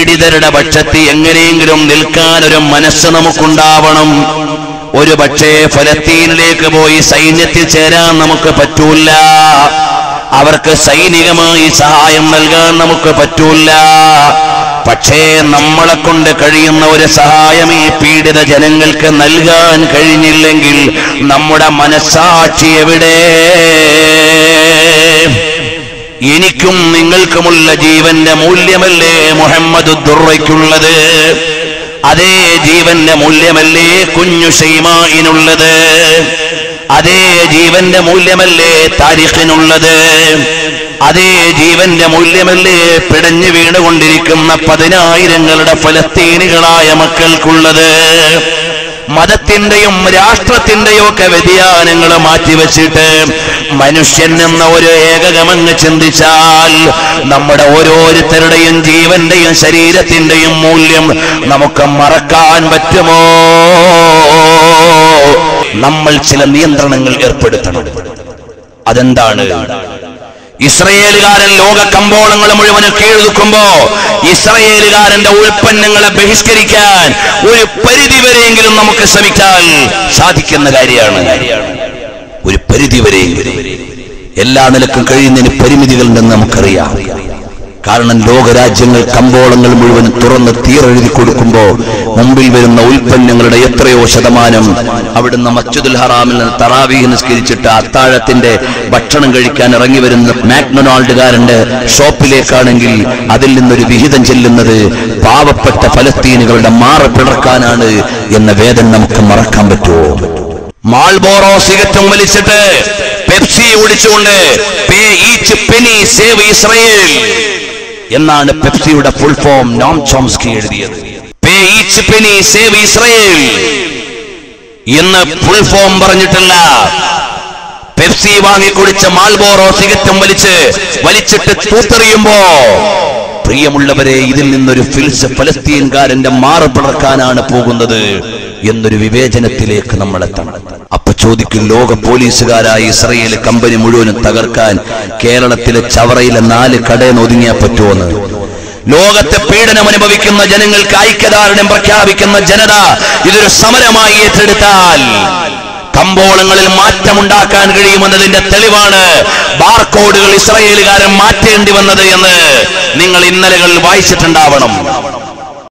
പീഡിതരുടെ പക്ഷത്ത് എങ്ങനെയെങ്കിലും നിൽക്കാൻ ഒരു മനസ്സ് നമുക്കുണ്ടാവണം ഒരു പക്ഷേ ഫലസ്തീനിലേക്ക് പോയി സൈന്യത്തിൽ ചേരാൻ നമുക്ക് പറ്റൂല അവർക്ക് സൈനികമായി സഹായം നൽകാൻ നമുക്ക് പറ്റൂല പക്ഷേ നമ്മളെ കൊണ്ട് കഴിയുന്ന ഒരു സഹായം ഈ പീഡിത ജനങ്ങൾക്ക് നൽകാൻ കഴിഞ്ഞില്ലെങ്കിൽ നമ്മുടെ മനസ്സാക്ഷി എവിടെ എനിക്കും നിങ്ങൾക്കുമുള്ള ജീവന്റെ മൂല്യമല്ലേ മുഹമ്മദ് ദുർവയ്ക്കുള്ളത് അതേ ജീവന്റെ മൂല്യമല്ലേ കുഞ്ഞു ഷെയ്മായിനുള്ളത് അതേ ജീവന്റെ മൂല്യമല്ലേ താരിഖിനുള്ളത് അതേ ജീവന്റെ മൂല്യമല്ലേ പിടഞ്ഞു വീണുകൊണ്ടിരിക്കുന്ന പതിനായിരങ്ങളുടെ ഫലസ്തീനികളായ മക്കൾക്കുള്ളത് മതത്തിന്റെയും രാഷ്ട്രത്തിന്റെയും ഒക്കെ വ്യതിയാനങ്ങൾ മാറ്റിവെച്ചിട്ട് മനുഷ്യൻ എന്ന ഒരു ഏകകമങ്ങ് ചിന്തിച്ചാൽ നമ്മുടെ ഓരോരുത്തരുടെയും ജീവന്റെയും ശരീരത്തിന്റെയും മൂല്യം നമുക്ക് മറക്കാൻ പറ്റുമോ നമ്മൾ ചില നിയന്ത്രണങ്ങൾ ഏർപ്പെടുത്തണം അതെന്താണ് ഇസ്രയേലുകാരൻ ലോക കമ്പോളങ്ങൾ മുഴുവനും കീഴ്തുക്കുമ്പോ ഇസ്രയേലുകാരന്റെ ഉൽപ്പന്നങ്ങളെ ബഹിഷ്കരിക്കാൻ ഒരു പരിധി വരെയെങ്കിലും നമുക്ക് ശ്രമിച്ചാൽ സാധിക്കുന്ന കാര്യമാണ് ഒരു പരിധി വരെയെങ്കിലും എല്ലാ നിലക്കും കഴിയുന്നതിന് പരിമിതികളുണ്ടെന്ന് നമുക്കറിയാം കാരണം ലോകരാജ്യങ്ങൾ കമ്പോളങ്ങൾ മുഴുവൻ തുറന്ന് തീരെഴുതി കൊടുക്കുമ്പോ മുമ്പിൽ വരുന്ന ഉൽപ്പന്നങ്ങളുടെ എത്രയോ ശതമാനം അവിടുന്ന് മസ്ജിദുൽ ഹറാമിൽ നിന്ന് തറാവീഹ് നിസ്കരിച്ചിട്ട് അത്താഴത്തിന്റെ ഭക്ഷണം കഴിക്കാൻ ഇറങ്ങി വരുന്ന മാക്ഡൊണാൾഡുകാരന്റെ ഷോപ്പിലേക്കാണെങ്കിൽ അതിൽ നിന്നൊരു വിഹിതം ചെല്ലുന്നത് പാവപ്പെട്ട ഫലസ്തീനുകളുടെ മാറ പിളർക്കാനാണ് എന്ന വേദന നമുക്ക് മറക്കാൻ പറ്റുമോ മാൾബോറോ സിഗറ്റും വലിച്ചിട്ട് പെപ്സി ഓടിച്ചുകൊണ്ട് pay each penny save Israel എന്നാണ് പെപ്സിയുടെ ഫുൾ ഫോം നോം ചോംസ്കി എഴുതിയത് pay each penny save Israel എന്ന് ഫുൾ ഫോം പറഞ്ഞിട്ടില്ല പെപ്സി വാങ്ങിക്കുടിച്ച മാൾബോറോ സിഗറ്റും വലിച്ച് വലിച്ചിട്ട് തൂത്തെറിയുമ്പോ പ്രിയമുള്ളവരെ ഇതിൽ നിന്നൊരു ഫിൽസ് ഫലസ്തീൻകാരന്റെ മാറ് പിളർക്കാനാണ് പോകുന്നത് എന്നൊരു വിവേചനത്തിലേക്ക് നമ്മൾ എത്തണം അപ്പൊ ചോദിക്കും ലോക പോലീസുകാരായ ഇസ്രയേൽ കമ്പനി മുഴുവനും തകർക്കാൻ കേരളത്തിലെ ചവറയിലെ നാല് കടയെന്ന് ഒതുങ്ങിയാൽ പറ്റുമോന്ന് ലോകത്തെ പീഡനം അനുഭവിക്കുന്ന ജനങ്ങൾക്ക് ഐക്യദാർഢ്യം പ്രഖ്യാപിക്കുന്ന ജനത ഇതൊരു സമരമായി ഏറ്റെടുത്താൽ കമ്പോളങ്ങളിൽ മാറ്റമുണ്ടാക്കാൻ കഴിയുമെന്നതിന്റെ തെളിവാണ് ബാർകോഡുകൾ ഇസ്രയേലുകാരൻ മാറ്റേണ്ടി വന്നത് എന്ന് നിങ്ങൾ ഇന്നലകളിൽ വായിച്ചിട്ടുണ്ടാവണം